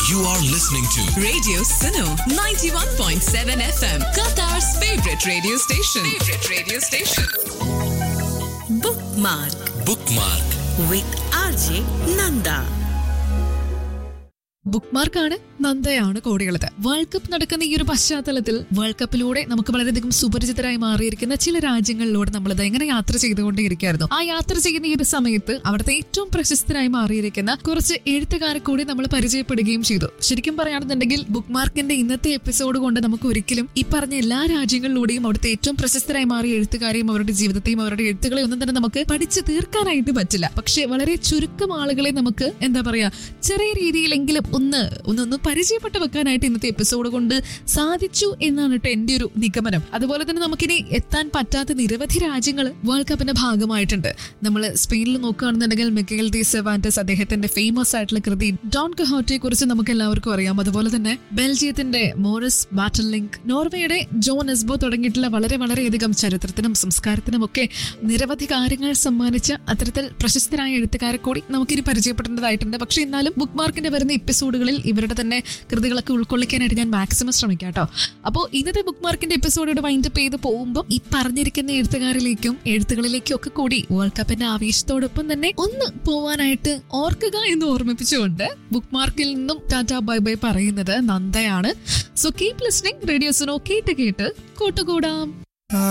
You are listening to Radio Sino 91.7 FM, Qatar's favorite radio station. Favorite radio station. Bookmark Bookmark. with RJ Nanda. Book മാർക്കാണ് നന്ദയാണ് കോടികളത് world cup നടക്കുന്ന ഈ ഒരു പശ്ചാത്തലത്തിൽ world കപ്പിലൂടെ നമുക്ക് വളരെയധികം സുപരിചിതരായി മാറിയിരിക്കുന്ന ചില രാജ്യങ്ങളിലൂടെ നമ്മളിത് എങ്ങനെ യാത്ര ചെയ്തുകൊണ്ടേയിരിക്കുകയായിരുന്നു ആ യാത്ര ചെയ്യുന്ന ഈ ഒരു സമയത്ത് അവിടുത്തെ ഏറ്റവും പ്രശസ്തരായി മാറിയിരിക്കുന്ന കുറച്ച് എഴുത്തുകാരെ കൂടി നമ്മൾ പരിചയപ്പെടുകയും ചെയ്തു ശരിക്കും പറയുകയാണെന്നുണ്ടെങ്കിൽ ബുക്ക് മാർക്കിന്റെ ഇന്നത്തെ എപ്പിസോഡ് കൊണ്ട് നമുക്ക് ഒരിക്കലും ഈ പറഞ്ഞ എല്ലാ രാജ്യങ്ങളിലൂടെയും അവിടുത്തെ ഏറ്റവും പ്രശസ്തരായി മാറിയ എഴുത്തുകാരെയും അവരുടെ ജീവിതത്തെയും അവരുടെ എഴുത്തുകളെ ഒന്നും തന്നെ നമുക്ക് പഠിച്ചു തീർക്കാനായിട്ട് പറ്റില്ല പക്ഷെ വളരെ ചുരുക്കം ആളുകളെ നമുക്ക് എന്താ പറയാ ചെറിയ രീതിയിലെങ്കിലും ഒന്ന് ഒന്നൊന്ന് പരിചയപ്പെട്ട് വെക്കാനായിട്ട് ഇന്നത്തെ എപ്പിസോഡ് കൊണ്ട് സാധിച്ചു എന്നാണ് കേട്ടോ എന്റെ ഒരു നിഗമനം അതുപോലെ തന്നെ നമുക്കിനി എത്താൻ പറ്റാത്ത നിരവധി രാജ്യങ്ങൾ വേൾഡ് കപ്പിന്റെ ഭാഗമായിട്ടുണ്ട് നമ്മൾ സ്പെയിനിൽ നോക്കുകയാണെന്നുണ്ടെങ്കിൽ മിക്കൽ ദി സെവാൻറ്റസ് അദ്ദേഹത്തിന്റെ ഫേമസ് ആയിട്ടുള്ള കൃതി ഡോൺ കഹോട്ടയെ കുറിച്ച് നമുക്ക് എല്ലാവർക്കും അറിയാം അതുപോലെ തന്നെ ബെൽജിയത്തിന്റെ മോറിസ് ബാറ്റലിംഗ് നോർവേയുടെ ജോൺ എസ്ബോ തുടങ്ങിയിട്ടുള്ള വളരെ വളരെയധികം ചരിത്രത്തിനും സംസ്കാരത്തിനും ഒക്കെ നിരവധി കാര്യങ്ങൾ സമ്മാനിച്ച അത്തരത്തിൽ പ്രശസ്തരായ എഴുത്തുകാരെ കൂടി നമുക്കിനി പരിചയപ്പെടേണ്ടതായിട്ടുണ്ട് പക്ഷേ എന്നാലും ബുക്ക് മാർക്കിന്റെ വരുന്ന എപ്പിസോഡുകളിൽ ഇവരുടെ തന്നെ കൃതികളൊക്കെ ഉൾക്കൊള്ളിക്കാനായിട്ട് ഞാൻ മാക്സിമം ശ്രമിക്കാം കേട്ടോ അപ്പോൾ ഇന്നത്തെ ബുക്ക് മാർക്കിന്റെ എപ്പിസോഡോട് വൈൻഡപ്പ് ചെയ്ത് പോകുമ്പോൾ ഈ പറഞ്ഞിരിക്കുന്ന എഴുത്തുകാരിലേക്കും എഴുത്തുകളിലേക്കും ഒക്കെ കൂടി വേൾഡ് കപ്പിന്റെ ആവേശത്തോടൊപ്പം തന്നെ ഒന്ന് പോവാനായിട്ട് ഓർക്കുക എന്ന് ഓർമ്മിപ്പിച്ചുകൊണ്ട് ബുക്ക് മാർക്കിൽ നിന്നും ടാറ്റ ബൈ ബൈ പറയുന്നത് നന്ദയാണ് സോ കീപ് ലിസ്ണിംഗ് റേഡിയോസിനോ കേട്ട് കേട്ട് കൂട്ടുകൂടാം